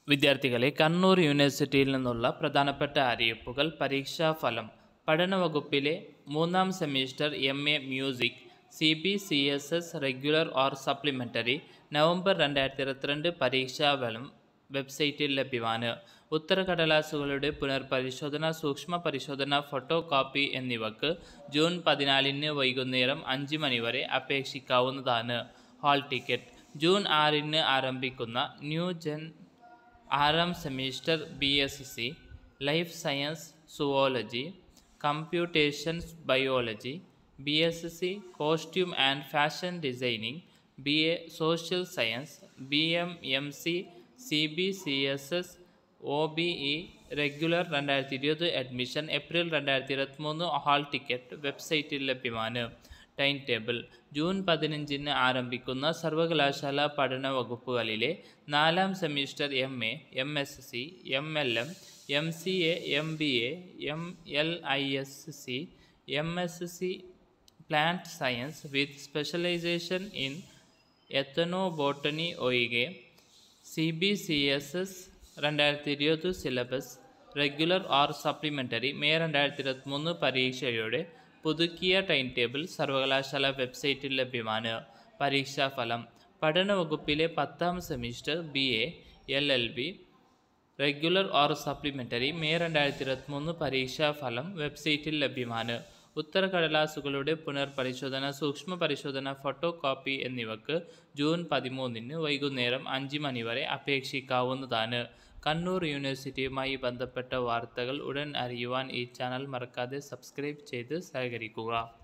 വിദ്യാർത്ഥികളെ കണ്ണൂർ യൂണിവേഴ്സിറ്റിയിൽ നിന്നുള്ള പ്രധാനപ്പെട്ട അറിയിപ്പുകൾ പരീക്ഷാഫലം പഠനവകുപ്പിലെ മൂന്നാം semester M A music C B C S S regular or supplementary November രണ്ടായിരത്തി ഇരുപത്തിരണ്ട് പരീക്ഷാഫലം വെബ്സൈറ്റിൽ ലഭ്യമാണ് ഉത്തരക്കടലാസുകളുടെ പുനർപരിശോധന സൂക്ഷ്മ പരിശോധന ഫോട്ടോ കോപ്പി എന്നിവക്ക് ജൂൺ പതിനാലിന് വൈകുന്നേരം അഞ്ച് മണിവരെ അപേക്ഷിക്കാവുന്നതാണ് ഹാൾ ടിക്കറ്റ് ജൂൺ ആറിന് ആരംഭിക്കുന്ന ന്യൂ ജെൻ ആറാം semester B S C life science zoology computations biology B S C costume and fashion designing B A social science B M M C C B C S S O B E regular രണ്ടായിരത്തി ഇരുപത് admission April രണ്ടായിരത്തി ഇരുപത്തിമൂന്ന് hall ticket വെബ്സൈറ്റിൽ ലഭ്യമാണ് time table June പതിനഞ്ചിന് ആരംഭിക്കുന്ന സർവകലാശാല പഠന വകുപ്പുകളിലെ നാലാം semester M A M S C M L M M C A M B A M L I S C M S C plant science with specialisation in ethnobotany ഒഴികെ C B C S S രണ്ടായിരത്തി ഇരുപത് syllabus regular or supplementary May രണ്ടായിരത്തി ഇരുപത്തിമൂന്ന് പരീക്ഷയുടെ പുതുക്കിയ time table സർവകലാശാല വെബ്സൈറ്റിൽ ലഭ്യമാണ് പരീക്ഷാഫലം പഠന വകുപ്പിലെ പത്താം semester B A L L B regular or supplementary May രണ്ടായിരത്തി ഇരുപത്തിമൂന്ന് പരീക്ഷാഫലം വെബ്സൈറ്റിൽ ലഭ്യമാണ് ഉത്തരക്കടലാസുകളുടെ പുനർപരിശോധന സൂക്ഷ്മ പരിശോധന ഫോട്ടോ കോപ്പി എന്നിവക്ക് ജൂൺ പതിമൂന്നിന് വൈകുന്നേരം അഞ്ച് മണിവരെ അപേക്ഷിക്കാവുന്നതാണ് കണ്ണൂർ യൂണിവേഴ്സിറ്റിയുമായി ബന്ധപ്പെട്ട വാർത്തകൾ ഉടൻ അറിയുവാൻ ഈ ചാനൽ മറക്കാതെ സബ്സ്ക്രൈബ് ചെയ്ത് സഹകരിക്കുക